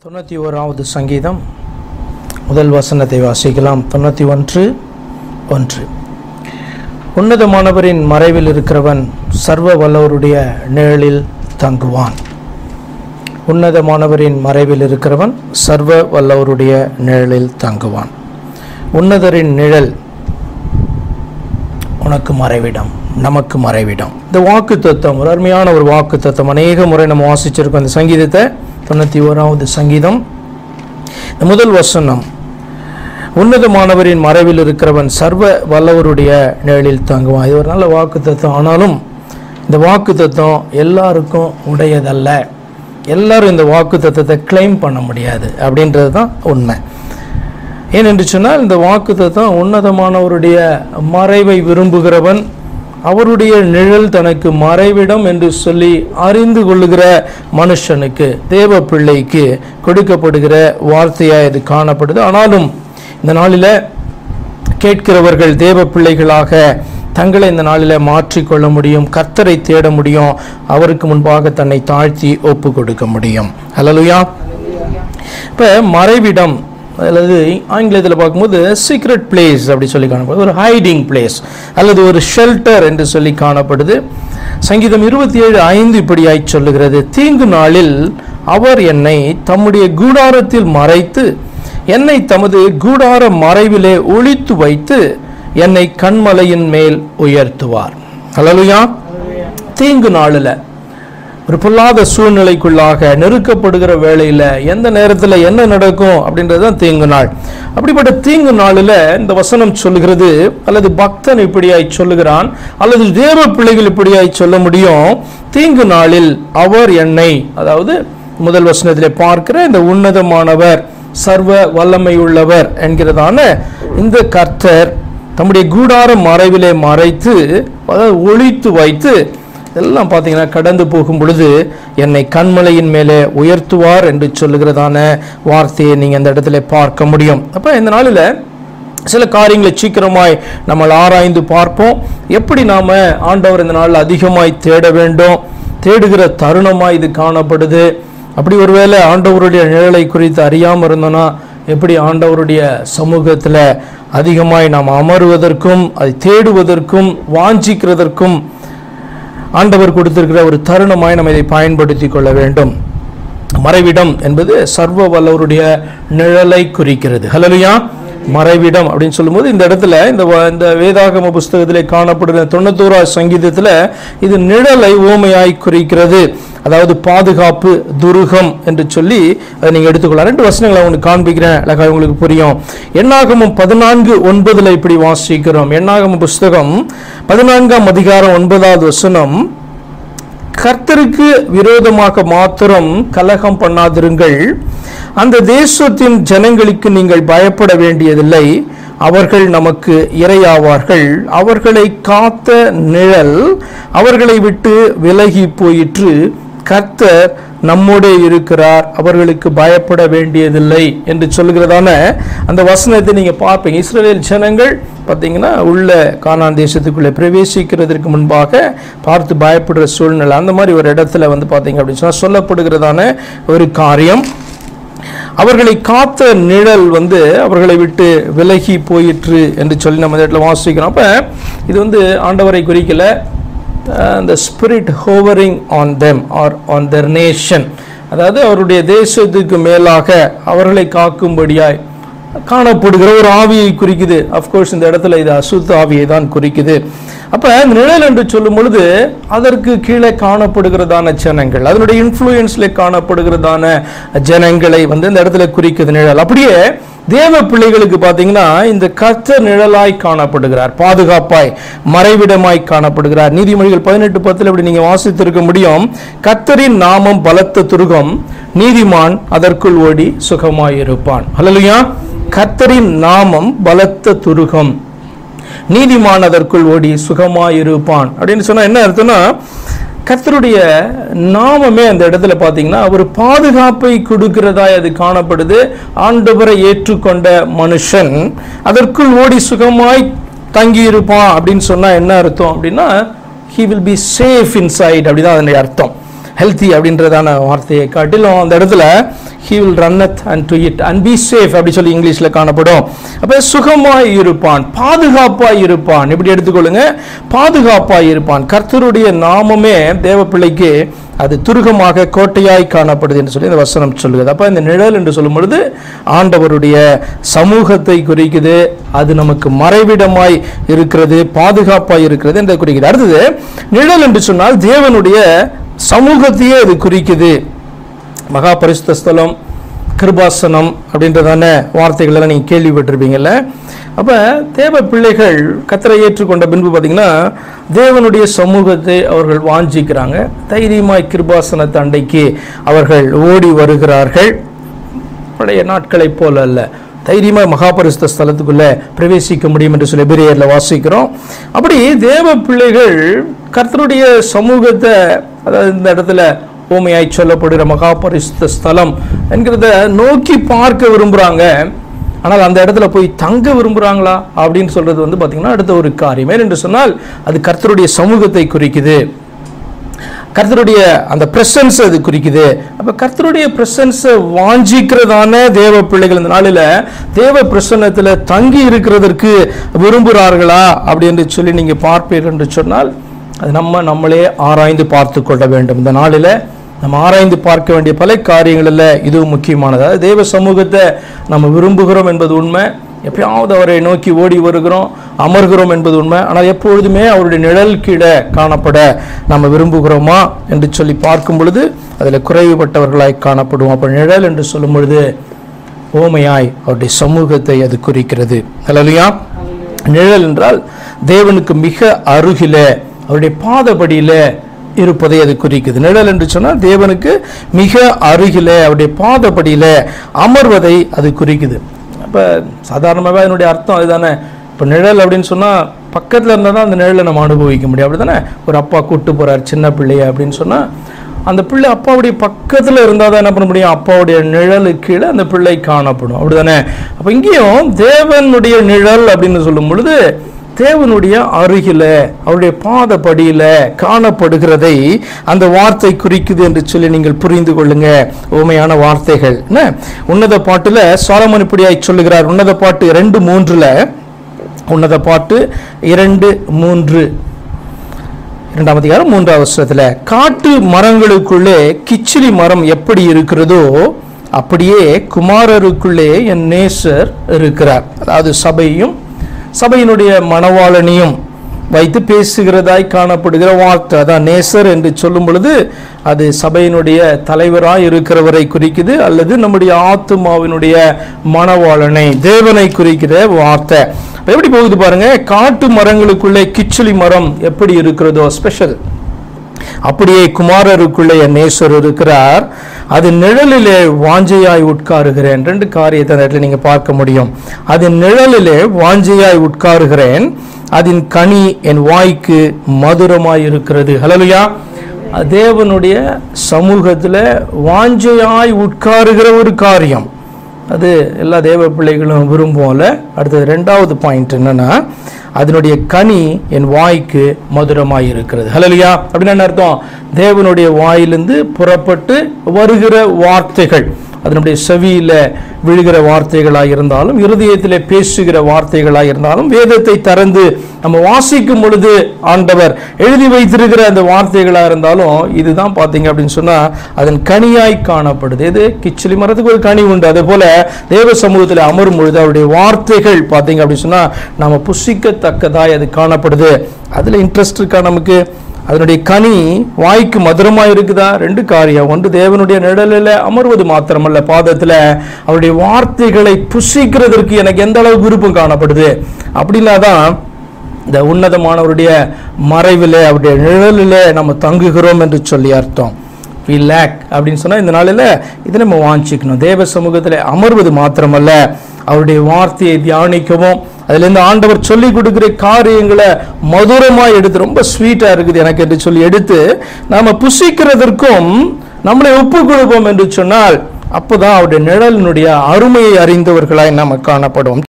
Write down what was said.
தொண்ணூற்றி ஓராவது சங்கீதம் முதல் வசனத்தை வாசிக்கலாம் தொண்ணூற்றி ஒன்று ஒன்று உன்னதமானவரின் மறைவில் இருக்கிறவன் சர்வ வல்லவருடைய நிழலில் தங்குவான் உன்னதமானவரின் மறைவில் இருக்கிறவன் சர்வ வல்லவருடைய நிழலில் தங்குவான் உன்னதரின் நிழல் உனக்கு மறைவிடம் நமக்கு மறைவிடம் இந்த வாக்கு தத்துவம் ஒரு அருமையான ஒரு வாக்கு தத்துவம் அநேக முறை நம்ம வாசிச்சிருக்கோம் இந்த சங்கீதத்தை தொண்ணூற்றி ஓராவது சங்கீதம் இந்த முதல் வசனம் உன்னதமானவரின் மறைவில் இருக்கிறவன் சர்வ வல்லவருடைய நிழலில் தங்குவான் இது ஒரு நல்ல வாக்கு தத்துவம் ஆனாலும் இந்த வாக்கு தத்துவம் எல்லாருக்கும் உடையதல்ல எல்லாரும் இந்த வாக்கு தத்துவத்தை கிளைம் பண்ண முடியாது அப்படின்றது தான் உண்மை ஏனென்று சொன்னால் இந்த வாக்கு தத்துவம் உன்னதமானவருடைய மறைவை விரும்புகிறவன் அவருடைய நிழல் தனக்கு மறைவிடம் என்று சொல்லி அறிந்து கொள்ளுகிற மனுஷனுக்கு தேவ பிள்ளைக்கு கொடுக்கப்படுகிற வார்த்தையாக இது காணப்படுது ஆனாலும் இந்த நாளில் கேட்கிறவர்கள் தேவ பிள்ளைகளாக தங்களை இந்த நாளில் மாற்றிக்கொள்ள முடியும் கர்த்தரை தேட முடியும் அவருக்கு முன்பாக தன்னை தாழ்த்தி ஒப்பு கொடுக்க முடியும் ஹalleluya இப்போ மறைவிடம் அல்லது ஆங்கிலத்தில் பார்க்கும்போது சீக்ரெட் பிளேஸ் அப்படி சொல்லி காணப்படுது ஒரு ஹைடிங் பிளேஸ் அல்லது ஒரு ஷெல்டர் என்று சொல்லி காணப்படுது சங்கீதம் இருபத்தி ஏழு ஐந்து இப்படியாய் சொல்லுகிறது தீங்கு நாளில் அவர் என்னை தம்முடைய கூடாரத்தில் மறைத்து என்னை தமது கூடார மறைவிலே ஒளித்து வைத்து என்னை கண்மலையின் மேல் உயர்த்துவார் ஹalleluya தீங்கு நாளில் ஒரு பொல்லாத சூழ்நிலைக்குள்ளாக நெருக்கப்படுகிற வேளையில் எந்த நேரத்தில் என்ன நடக்கும் அப்படின்றது தான் தீங்கு நாள் அப்படிப்பட்ட தீங்கு நாளில் இந்த வசனம் சொல்லுகிறது அல்லது பக்தன் இப்படியாய் சொல்லுகிறான் அல்லது தேவ பிள்ளைகள் இப்படியாய் சொல்ல முடியும் தீங்கு நாளில் அவர் என்னை அதாவது முதல் வசனத்திலே பார்க்கிற இந்த உன்னதமானவர் சர்வ வல்லமை உள்ளவர் என்கிறதான இந்த கர்த்தர் தம்முடைய கூடார மறைவிலே மறைத்து அதாவது ஒழித்து வைத்து இதெல்லாம் பார்த்தீங்கன்னா கடந்து போகும் பொழுது என்னை கண்மலையின் மேலே உயர்த்துவார் என்று சொல்லுகிறதான வார்த்தையை நீங்கள் அந்த இடத்துல பார்க்க முடியும் அப்போ இந்த நாளில் சில காரியங்களை சீக்கிரமாய் நம்ம ஆராய்ந்து பார்ப்போம் எப்படி நாம் ஆண்டவர் இந்த நாளில் அதிகமாய் தேட வேண்டும் தேடுகிற தருணமாய் இது காணப்படுது அப்படி ஒருவேளை ஆண்டவருடைய நிழலை குறித்து அறியாமல் இருந்தோன்னா எப்படி ஆண்டவருடைய சமூகத்தில் அதிகமாய் நாம் அமருவதற்கும் அதை தேடுவதற்கும் வாஞ்சிக்கிறதற்கும் ஆண்டவர் கொடுத்திருக்கிற ஒரு தருணமாய் நம்ம இதை பயன்படுத்தி கொள்ள வேண்டும் மறைவிடம் என்பது சர்வ வல்லவருடைய நிழலை குறிக்கிறது ஹலலுயா மறைவிடம் அப்படின்னு சொல்லும்போது இந்த இடத்துல இந்த வ- இந்த வேதாகம புஸ்தகத்திலே காணப்படுகிற தொண்ணூத்தோரா சங்கீதத்தில் இது நிழலை ஓமையாய் குறிக்கிறது அதாவது பாதுகாப்பு துருகம் என்று சொல்லி அதை நீங்கள் எடுத்துக்கொள்ளலாம் ரெண்டு வசனங்களை உங்களுக்கு காண்பிக்கிறேன் அழகாக உங்களுக்கு புரியும் எண்ணாகமும் பதினான்கு ஒன்பதுல இப்படி வாசிக்கிறோம் எண்ணாகம புஸ்தகம் பதினான்காம் அதிகாரம் ஒன்பதாவது வசனம் கர்த்தருக்கு விரோதமாக மாத்திரம் கலகம் பண்ணாதிருங்கள் அந்த தேசத்தின் ஜனங்களுக்கு நீங்கள் பயப்பட வேண்டியதில்லை அவர்கள் நமக்கு இரையாவார்கள் அவர்களை காத்த நிழல் அவர்களை விட்டு விலகி போயிற்று கர்த்தர் நம்மோடே இருக்கிறார் அவர்களுக்கு பயப்பட வேண்டியதில்லை என்று சொல்லுகிறதான அந்த வசனத்தை நீங்க பார்ப்பீங்க இஸ்ரவேல் ஜனங்கள் பார்த்தீங்கன்னா உள்ள கானான் தேசத்துக்குள்ளே பிரவேசிக்கிறதுக்கு முன்பாக பார்த்து பயப்படுற சூழ்நிலை அந்த மாதிரி ஒரு இடத்துல வந்து பார்த்தீங்க அப்படின்னு சொன்னா சொல்லப்படுகிறதான ஒரு காரியம் அவர்களை காத்த நிழல் வந்து அவர்களை விட்டு விலகி போயிற்று என்று சொல்லி நம்ம இந்த இடத்துல வாசிக்கிறோம் அப்போ இது வந்து ஆண்டவரை குறிக்கல அந்த spirit hovering on them are on their nation அதாவது அவருடைய தேசத்துக்கு மேலாக அவர்களை காக்கும்படியாய் காணப்படுகிற ஒரு ஆவியை குறிக்குது அஃப்கோர்ஸ் இந்த இடத்துல இது அசுத்த ஆவியை தான் குறிக்குது அப்ப நிழல் என்று சொல்லும் பொழுது அதற்கு கீழே காணப்படுகிறதான ஜனங்கள் அதனுடைய இன்ஃப்ளூயன்ஸ்ல காணப்படுகிறதான ஜனங்களை வந்து இந்த இடத்துல குறிக்குது நிழல் அப்படியே தேவ பிள்ளைகளுக்கு பார்த்தீங்கன்னா இந்த கர்த்தர் நிழலாய் காணப்படுகிறார் பாதுகாப்பாய் மறைவிடமாய் காணப்படுகிறார் நீதிமொழிகள் பதினெட்டு பத்தில் இப்படி நீங்க வாசித்திருக்க முடியும் கர்த்தரின் நாமம் பலத்த துருகம் நீதிமான் அதற்குள் ஓடி சுகமாய் இருப்பான் ஹalleluya கர்த்தரின் நாமம் பலத்த துருகம் நீதிமான் அதற்குள் ஓடி சுகமாய் இருப்பான் அப்படின்னு சொன்னா என்ன அர்த்தம்னா கர்த்தருடைய நாமமே அந்த இடத்துல பார்த்தீங்கன்னா ஒரு பாதுகாப்பை கொடுக்கிறதாய் அது காணப்படுது ஆண்டவரை ஏற்றுக்கொண்ட மனுஷன் அதற்குள் ஓடி சுகமாய் தங்கி இருப்பான் அப்படின்னு சொன்னா என்ன அர்த்தம் அப்படின்னா he will be safe inside அப்படிதான் அதனுடைய அர்த்தம் ஹெல்த்தி அப்படின்றதான வார்த்தையை காட்டிலும் அந்த இடத்துல he will run and do it and be safe அப்படி சொல்லி இங்கிலீஷில் காணப்படும் அப்போ சுகமாய் இருப்பான் பாதுகாப்பாய் இருப்பான் இப்படி எடுத்துக்கொள்ளுங்க பாதுகாப்பாய் இருப்பான் கர்த்தருடைய நாமமே தேவ பிள்ளைக்கு அது துருகமாக கோட்டையாய் காணப்படுது என்று சொல்லி இந்த வசனம் சொல்லுகிறது அப்போ இந்த நிழல் என்று சொல்லும் பொழுது ஆண்டவருடைய சமூகத்தை குறிக்குது அது நமக்கு மறைவிடமாய் இருக்கிறது பாதுகாப்பாய் இருக்கிறது என்று குறிக்கிறது அடுத்தது நிழல் என்று சொன்னால் தேவனுடைய சமூகத்தையே அது குறிக்குது மகா பரிசுத்த ஸ்தலம் கிருபாசனம் அப்படின்றதான வார்த்தைகள் எல்லாம் நீங்கள் கேள்விப்பட்டிருப்பீங்கல்ல அப்போ தேவ பிள்ளைகள் கத்தரை ஏற்றுக்கொண்ட பின்பு பார்த்தீங்கன்னா தேவனுடைய சமூகத்தை அவர்கள் வாஞ்சிக்கிறாங்க தைரியமாய் கிருபாசனத்தை அண்டைக்கு அவர்கள் ஓடி வருகிறார்கள் பழைய நாட்களைப் போல அல்ல தைரியமாக மகாபரிசுத்த ஸ்தலத்துக்குள்ள பிரவேசிக்க முடியும் என்று சொல்லி எபிரேயர்ல வாசிக்கிறோம் அப்படி தேவ பிள்ளைகள் கர்த்தருடைய சமூகத்தை அதாவது இந்த இடத்துல ஊமையாய் சொல்லப்படுகிற மகாபரிசுத்த ஸ்தலம் என்கிறத நோக்கி பார்க்க விரும்புகிறாங்க ஆனால் அந்த இடத்துல போய் தங்க விரும்புகிறாங்களா அப்படின்னு சொல்றது வந்து பார்த்தீங்கன்னா அடுத்த ஒரு காரியமே என்று சொன்னால் அது கர்த்தருடைய சமூகத்தை குறிக்குது கர்த்தருடைய அந்த பிரசன்ஸ் அது குறிக்குது அப்ப கர்த்தருடைய பிரசன்ஸை வாஞ்சிக்கிறதான தேவ பிள்ளைகள் இந்த நாளில் தேவ பிரசன்னத்தில் தங்கி இருக்கிறதற்கு விரும்புகிறார்களா அப்படி என்று சொல்லி நீங்க பார்ப்பீர்கள் என்று சொன்னால் அது நம்ம நம்மளே ஆராய்ந்து பார்த்து கொள்ள வேண்டும் இந்த நாளில் நம்ம ஆராய்ந்து பார்க்க வேண்டிய பல காரியங்களில் இதுவும் முக்கியமானது அதாவது தேவ சமூகத்தை நம்ம விரும்புகிறோம் என்பது உண்மை எப்பயாவது அவரை நோக்கி ஓடி வருகிறோம் அமர்கிறோம் என்பது உண்மை ஆனால் எப்பொழுதுமே அவருடைய நிழல் கீழே காணப்பட நம்ம விரும்புகிறோமா என்று சொல்லி பார்க்கும் பொழுது அதில் குறைவுபட்டவர்களாய் காணப்படுவோம் அப்போ நிழல் என்று சொல்லும் பொழுது ஓமையாய் அவருடைய சமூகத்தை அது குறிக்கிறது இல்லையா நிழல் என்றால் தேவனுக்கு மிக அருகில அவருடைய பாதபடியில இருப்பதை அது குறிக்குது நிழல் என்று சொன்னால் தேவனுக்கு மிக அருகில அவருடைய பாதபடியில அமர்வதை அது குறிக்குது அப்போ சாதாரணமாகவே அதனுடைய அர்த்தம் அதுதானே இப்போ நிழல் அப்படின்னு சொன்னால் பக்கத்தில் இருந்தால் தான் அந்த நிழலை நம்ம அனுபவிக்க முடியும் அப்படி தானே ஒரு அப்பா கூட்டு போகிறார் சின்ன பிள்ளைய அப்படின்னு சொன்னால் அந்த பிள்ளை அப்பாவுடைய பக்கத்தில் இருந்தால் தான் என்ன பண்ண முடியும் அப்பாவுடைய நிழலு கீழே அந்த பிள்ளை காணப்படும் அப்படிதானே அப்போ இங்கேயும் தேவனுடைய நிழல் அப்படின்னு சொல்லும் பொழுது தேவனுடைய அருகில அவருடைய பாதப்படியில காணப்படுகிறதை அந்த வார்த்தை குறிக்குது என்று சொல்லி நீங்கள் புரிந்து கொள்ளுங்க உண்மையான வார்த்தைகள் என்ன உன்னத பாட்டுல சாலமன் இப்படியாய் சொல்லுகிறார் உன்னத பாட்டு ரெண்டு மூன்றுல உன்னத பாட்டு இரண்டு மூன்று இரண்டாம் அதிகாரம் மூன்றாவது வருஷத்துல காட்டு மரங்களுக்குள்ளே கிச்சிலி மரம் எப்படி இருக்கிறதோ அப்படியே குமாரருக்குள்ளே என் நேசர் இருக்கிறார் அதாவது சபையும் சபையினுடைய மணவாளனையும் வைத்து பேசுகிறதாய் காணப்படுகிற வார்த்தை அதான் நேசர் என்று சொல்லும் பொழுது அது சபையினுடைய தலைவராய் இருக்கிறவரை குறிக்குது அல்லது நம்முடைய ஆத்துமாவினுடைய மணவாளனை தேவனை குறிக்கிற வார்த்தை அப்ப எப்படி போகுது பாருங்க காட்டு மரங்களுக்குள்ளே கிச்சிலி மரம் எப்படி இருக்கிறதோ ஸ்பெஷல் அப்படியே குமாரருக்குள்ளே என் நேசர் இருக்கிறார் அது நிழலிலே வாஞ்சையாய் உட்காருகிறேன் ரெண்டு காரியத்தை அந்த இடத்துல நீங்க பார்க்க முடியும் அது நிழலிலே வாஞ்சையாய் உட்காருகிறேன் அதன் கனி என் வாய்க்கு மதுரமாய் இருக்கிறது ஹலலுயா தேவனுடைய சமூகத்தில் வாஞ்சையாய் உட்காருகிற ஒரு காரியம் அது எல்லா தேவ பிள்ளைகளும் விரும்புவோம்ல அடுத்தது ரெண்டாவது பாயிண்ட் என்னன்னா அதனுடைய கனி என் வாய்க்கு மதுரமாய் இருக்கிறது ஹலலியா அப்படின்னு என்ன அர்த்தம் தேவனுடைய வாயிலிருந்து புறப்பட்டு வருகிற வார்த்தைகள் அதனுடைய செவியில விழுகிற வார்த்தைகளாக இருந்தாலும் இருதயத்திலே பேசுகிற வார்த்தைகளாக இருந்தாலும் வேதத்தை திறந்து நம்ம வாசிக்கும் பொழுது ஆண்டவர் எழுதி வைத்திருக்கிற அந்த வார்த்தைகளாக இருந்தாலும் இதுதான் பார்த்தீங்க அப்படின்னு சொன்னா அதன் கனியாய் காணப்படுது இது கிச்சிலி மரத்துக்கு ஒரு கனி உண்டு அதே போல தேவ சமூகத்தில் அமரும் பொழுது அவருடைய வார்த்தைகள் பார்த்தீங்க அப்படின்னு சொன்னா நம்ம புசிக்கத்தக்கதாய் அது காணப்படுது அதுல இன்ட்ரெஸ்ட் இருக்கா நமக்கு அதனுடைய கனி வாய்க்கு மதுரமா இருக்குதா ரெண்டு காரியம் ஒன்று தேவனுடைய நிழலில் அமர்வது மாத்திரமல்ல பாதத்துல அவருடைய வார்த்தைகளை புசிக்கிறதற்கு எனக்கு எந்த அளவு விருப்பம் காணப்படுது அப்படின்னா தான் இந்த உன்னதமானவருடைய மறைவிலே அவருடைய நிழலிலே நம்ம தங்குகிறோம் என்று சொல்லி அர்த்தம் வி லேக் அப்படின்னு சொன்னா இந்த நாளில் இதை நம்ம வாஞ்சிக்கணும் தேவ சமூகத்தில் அமர்வது மாத்திரமல்ல அவருடைய வார்த்தையை தியானிக்கவும் அதுலேருந்து ஆண்டவர் சொல்லி கொடுக்குற காரியங்களை மதுரமாக எடுத்து ரொம்ப ஸ்வீட்டாக இருக்குது எனக்கு என்று சொல்லி எடுத்து நாம புசிக்கிறதற்கும் நம்மளை ஒப்பு கொடுப்போம் என்று சொன்னால் அப்போதான் அவருடைய நிழலினுடைய அருமையை அறிந்தவர்களாய் நாம் காணப்படுவோம்